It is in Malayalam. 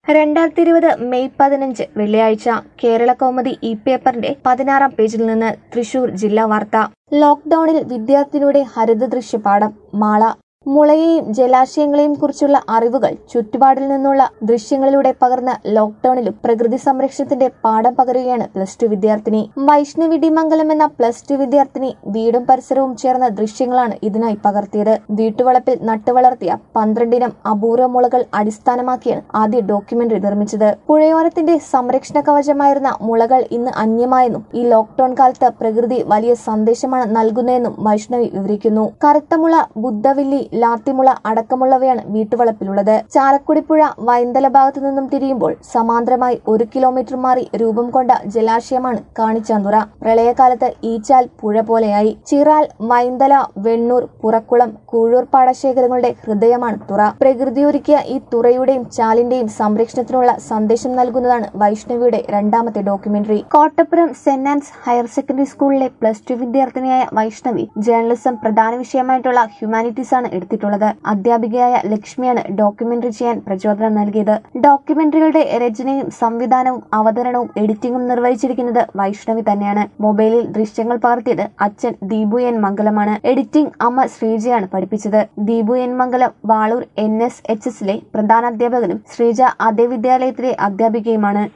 രണ്ടായിരത്തി ഇരുപത് മെയ് പതിനഞ്ച് വെള്ളിയാഴ്ച കേരള കൗമുദി ഇ പേപ്പറിന്റെ പതിനാറാം പേജിൽ നിന്ന് തൃശൂർ ജില്ലാ വാർത്ത ലോക്ഡൌണിൽ വിദ്യാർത്ഥിനിയുടെ ഹരിത ദൃശ്യപാഠം മാള മുളയെയും ജലാശയങ്ങളെയും കുറിച്ചുള്ള അറിവുകൾ ചുറ്റുപാടിൽ നിന്നുള്ള ദൃശ്യങ്ങളിലൂടെ പകർന്ന ലോക്ഡൌണിലും പ്രകൃതി സംരക്ഷണത്തിന്റെ പാഠം പകരുകയാണ് പ്ലസ് ടു വിദ്യാർത്ഥിനി വൈഷ്ണവി ഡി മംഗലം എന്ന പ്ലസ് ടു വിദ്യാർത്ഥിനി വീടും പരിസരവും ചേർന്ന ദൃശ്യങ്ങളാണ് ഇതിനായി പകർത്തിയത് വീട്ടുവളപ്പിൽ നട്ടുവളർത്തിയ പന്ത്രണ്ടിനം അപൂർവ മുളകൾ അടിസ്ഥാനമാക്കിയാണ് ആദ്യ ഡോക്യുമെന്ററി നിർമ്മിച്ചത് പുഴയോരത്തിന്റെ സംരക്ഷണ കവചമായിരുന്ന മുളകൾ ഇന്ന് അന്യമായെന്നും ഈ ലോക്ഡൌൺ കാലത്ത് പ്രകൃതി വലിയ സന്ദേശമാണ് നൽകുന്നതെന്നും വൈഷ്ണവി വിവരിക്കുന്നു കറുത്തമുള ബുദ്ധവില്ലി ലാത്തിമുള അടക്കമുള്ളവയാണ് വീട്ടുവളപ്പിലുള്ളത് ചാലക്കുടിപ്പുഴ വൈന്തല ഭാഗത്തു നിന്നും തിരിയുമ്പോൾ സമാന്തരമായി ഒരു കിലോമീറ്റർ മാറി രൂപം കൊണ്ട ജലാശയമാണ് കാണിച്ചാന്തുറ പ്രളയകാലത്ത് ഈച്ചാൽ പുഴ പോലെയായി ചിറാൽ വൈന്തല വെണ്ണൂർ പുറക്കുളം കൂഴൂർ പാടശേഖരങ്ങളുടെ ഹൃദയമാണ് തുറ പ്രകൃതിയൊരുക്കിയ ഈ തുറയുടെയും ചാലിന്റെയും സംരക്ഷണത്തിനുള്ള സന്ദേശം നൽകുന്നതാണ് വൈഷ്ണവിയുടെ രണ്ടാമത്തെ documentary Kottappuram saint Anne's higher secondary സ്കൂളിലെ പ്ലസ് ടു വിദ്യാർത്ഥിനിയായ വൈഷ്ണവി ജേർണലിസം പ്രധാന വിഷയമായിട്ടുള്ള ഹ്യൂമാനിറ്റീസ് ആണ് എടുത്തിട്ടുള്ളത് അധ്യാപികയായ ലക്ഷ്മിയാണ് ഡോക്യുമെന്ററി ചെയ്യാൻ പ്രചോദനം നൽകിയത് ഡോക്യുമെന്ററികളുടെ രചനയും സംവിധാനവും അവതരണവും എഡിറ്റിംഗും നിർവഹിച്ചിരിക്കുന്നത് വൈഷ്ണവി തന്നെയാണ് മൊബൈലിൽ ദൃശ്യങ്ങൾ പകർത്തിയത് അച്ഛൻ ദീപു എൻ മംഗലമാണ് എഡിറ്റിംഗ് അമ്മ ശ്രീജയാണ് പഠിപ്പിച്ചത് Deepu N Mangalam Valoor N S H എസിലെ പ്രധാന അധ്യാപകനും ശ്രീജ അതേ വിദ്യാലയത്തിലെ അധ്യാപികയുമാണ്